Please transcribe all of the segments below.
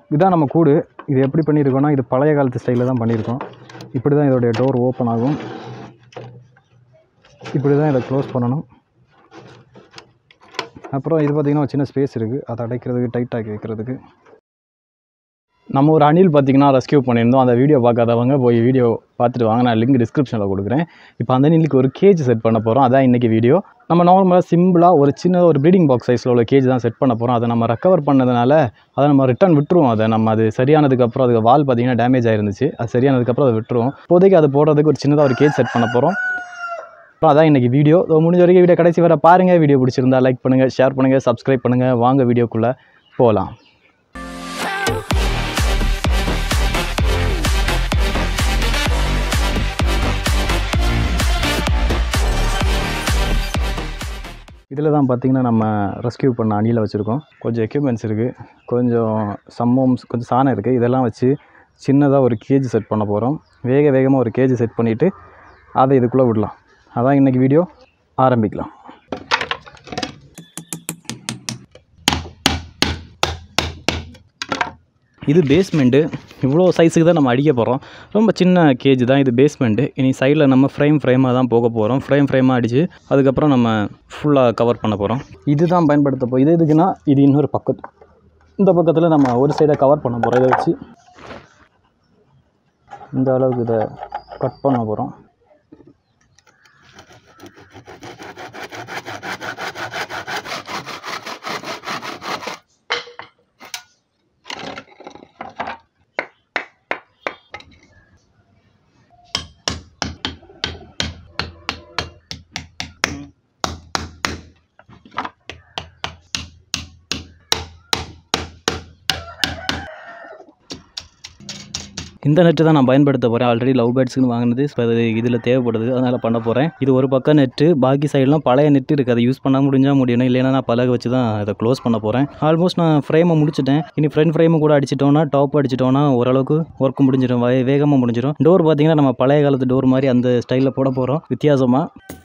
இதுதான் நம்ம கூடு இது எப்படி பண்ணியிருக்கோம்னா இது பழைய காலத்து ஸ்டைலில் தான் பண்ணியிருக்கோம் இப்படி தான் இதோடைய டோர் ஓப்பன் ஆகும் இப்படி தான் இதை க்ளோஸ் பண்ணணும் அப்புறம் இது பார்த்திங்கன்னா ஒரு சின்ன ஸ்பேஸ் இருக்குது அதை அடைக்கிறதுக்கு டைட்டாக்கி வைக்கிறதுக்கு நம்ம ஒரு அணில் பார்த்திங்கன்னா ரெஸ்கியூ பண்ணியிருந்தோம் அந்த வீடியோ பார்க்காதவங்க போய் வீடியோ பார்த்துட்டு வாங்க நான் லிங்க் டிஸ்கிரிப்ஷனில் கொடுக்குறேன் இப்போ அந்த அணிலுக்கு ஒரு கேஜ் செட் பண்ண போகிறோம் அதான் இன்றைக்கி வீடியோ நம்ம நார்மலாக சிம்பிளாக ஒரு சின்ன ஒரு ப்ரீடிங் பாக்ஸ் சைஸில் உள்ள கேஜ் தான் செட் பண்ண போகிறோம் அதை நம்ம ரெக்கவர் பண்ணதுனால அதை நம்ம ரிட்டர்ன் விட்டுருவோம் அதை நம்ம அது சரியானதுக்கப்புறம் அதுக்கு வால் பார்த்திங்கன்னா டேமேஜ் ஆயிருந்துச்சு அது சரியானதுக்கப்புறம் அதை விட்டுருவோம் இப்போதைக்கு அது போடுறதுக்கு ஒரு சின்னதாக ஒரு கேஜ் செட் பண்ண போகிறோம் அப்புறம் அதான் இன்றைக்கி வீடியோ இதோ முடிஞ்ச வரைக்கும் வீடியோ கடைசி வர பாருங்கள் வீடியோ பிடிச்சிருந்தா லைக் பண்ணுங்கள் ஷேர் பண்ணுங்கள் சப்ஸ்கிரைப் பண்ணுங்கள் வாங்க வீடியோக்குள்ளே போகலாம் இதில் தான் பார்த்திங்கன்னா நம்ம ரெஸ்கியூ பண்ண அணியில் வச்சுருக்கோம் கொஞ்சம் எக்யூப்மெண்ட்ஸ் இருக்குது கொஞ்சம் சம்மம்ஸ் கொஞ்சம் சாணம் இருக்குது இதெல்லாம் வச்சு சின்னதாக ஒரு கேஜ் செட் பண்ண போகிறோம் வேக வேகமாக ஒரு கேஜ் செட் பண்ணிவிட்டு அதை இதுக்குள்ளே விடலாம் அதான் இன்றைக்கி வீடியோ ஆரம்பிக்கலாம் இது பேஸ்மெண்ட்டு இவ்வளோ சைஸுக்கு தான் நம்ம அடிக்க போகிறோம் ரொம்ப சின்ன கேஜ் தான் இது பேஸ்மெண்ட்டு இனி சைடில் நம்ம ஃப்ரேம் ஃப்ரேமாக தான் போக போகிறோம் ஃப்ரேம் ஃப்ரேமாக அடித்து அதுக்கப்புறம் நம்ம ஃபுல்லாக கவர் பண்ண போகிறோம் இது தான் பயன்படுத்த போ இது எதுக்குன்னா இது இன்னொரு பக்கத்து இந்த பக்கத்தில் நம்ம ஒரு சைடை கவர் பண்ண போகிறோம் இதை வச்சு இந்த அளவுக்கு இதை கட் பண்ண போகிறோம் இந்த நெட்டு தான் நான் பயன்படுத்த போகிறேன் ஆல்ரெடி லவ் பேர்ட்ஸ்னு வாங்கினது இப்போ அது இதில் தேவைப்படுது அதனால் பண்ண போகிறேன் இது ஒரு பக்கம் நெட்டு பாக்கி சைடெலாம் பழைய நெட்டு இருக்குது அதை யூஸ் பண்ண முடிஞ்சால் முடியணும் இல்லைன்னா நான் பலகை வச்சு தான் இதை க்ளோஸ் பண்ண போகிறேன் ஆல்மோஸ்ட் நான் ஃப்ரேமை முடிச்சிட்டேன் இனி ஃப்ரண்ட் ஃப்ரேமு கூட அடிச்சிட்டோன்னா டாப் அடிச்சிட்டோன்னா ஓரளவுக்கு ஒர்க் முடிஞ்சிடும் வே வேகமாக முடிஞ்சிடும் டோர் பார்த்தீங்கன்னா நம்ம பழைய காலத்து டோர் மாதிரி அந்த ஸ்டைலில் போட போகிறோம் வித்தியாசமாக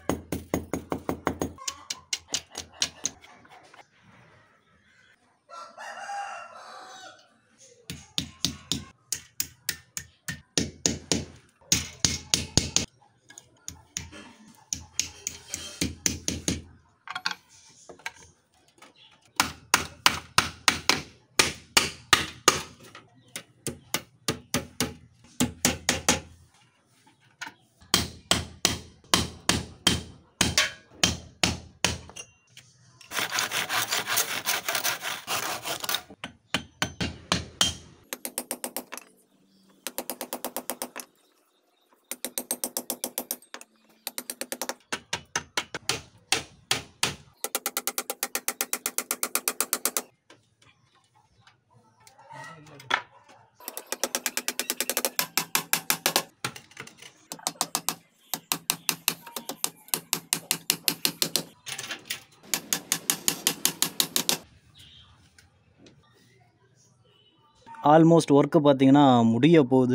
ஆல்மோஸ்ட் ஒர்க்கு பார்த்தீங்கன்னா முடிய போகுது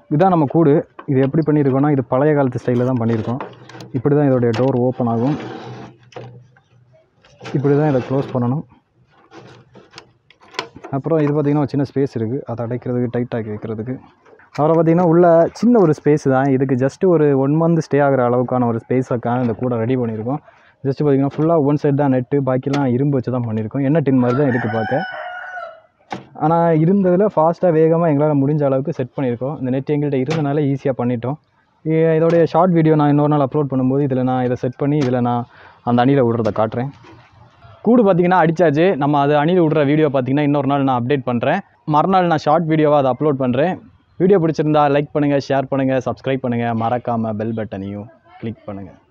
இதுதான் நம்ம கூடு இது எப்படி பண்ணியிருக்கோம்னா இது பழைய காலத்து ஸ்டைலில் தான் பண்ணியிருக்கோம் இப்படி தான் இதோடைய டோர் ஓப்பன் ஆகும் இப்படி தான் இதை க்ளோஸ் பண்ணணும் அப்புறம் இது பார்த்திங்கன்னா ஒரு சின்ன ஸ்பேஸ் இருக்குது அதை அடைக்கிறதுக்கு டைட்டாக்கி வைக்கிறதுக்கு அப்புறம் பார்த்திங்கன்னா உள்ள சின்ன ஒரு ஸ்பேஸ் தான் இதுக்கு ஜஸ்ட்டு ஒரு ஒன் மந்த் ஸ்டே ஆகிற அளவுக்கான ஒரு ஸ்பேஸுக்கான இந்த கூட ரெடி பண்ணியிருக்கோம் ஜஸ்ட் பார்த்திங்கன்னா ஃபுல்லாக ஒன் சைடு தான் நெட்டு பாக்கிலாம் இரும்பு வச்சு தான் பண்ணியிருக்கோம் என்ன டின் மாதிரி தான் இருக்குது பார்க்க ஆனால் இருந்ததில் ஃபாஸ்ட்டாக வேகமாக எங்களால் முடிஞ்ச அளவுக்கு செட் பண்ணியிருக்கோம் இந்த நெட் எங்கள்கிட்ட இருந்தனால ஈஸியாக பண்ணிட்டோம் இ- இதோடைய ஷார்ட் வீடியோ நான் இன்னொரு நாள் அப்லோட் பண்ணும்போது இதில் நான் இதை செட் பண்ணி இதில் நான் அந்த அணியில் விடுறத காட்டுறேன் கூடு பார்த்தீங்கன்னா அடிச்சாச்சு நம்ம அது அணில் விடுற வீடியோ பார்த்தீங்கன்னா இன்னொரு நாள் நான் அப்டேட் பண்ணுறேன் மறுநாள் நான் ஷார்ட் வீடியோவாக அதை அப்லோட் பண்ணுறேன் வீடியோ பிடிச்சிருந்தா லைக் பண்ணுங்கள் ஷேர் பண்ணுங்கள் சப்ஸ்கிரைப் பண்ணுங்கள் மறக்காமல் பெல் பட்டனையும் கிளிக் பண்ணுங்கள்